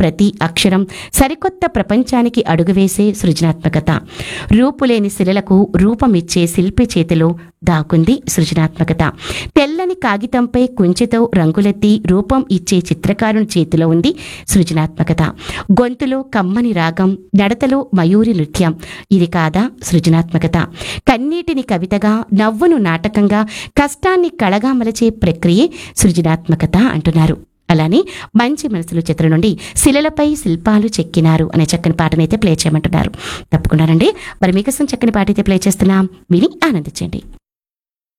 ప్రతి అక్షరం సరికొత్త ప్రపంచానికి అడుగువేసే సృజనాత్మకత రూపులేని శిలలకు రూపమిచ్చే శిల్పి చేతిలో దాకుంది సృజనాత్మకత తెల్లని కాగితంపై కుంచెతో రంగులెత్తి రూపం ఇచ్చే చిత్రకారుని చేతిలో ఉంది సృజనాత్మకత గొంతులో కమ్మని రాగం నడతలో మయూరి నృత్యం ఇది కాదా సృజనాత్మకత కన్నీటిని కవితగా నవ్వును నాటకంగా కష్టాన్ని కళగా మలచే ప్రక్రియే సృజనాత్మకత అంటున్నారు అలానే మంచి మనసులు చిత్రం నుండి శిలలపై శిల్పాలు చెక్కినారు అనే చక్కని పాటనైతే ప్లే చేయమంటున్నారు తప్పకుండానండి మరి మీకోసం చక్కని పాట అయితే ప్లే చేస్తున్నాం విని ఆనందించండి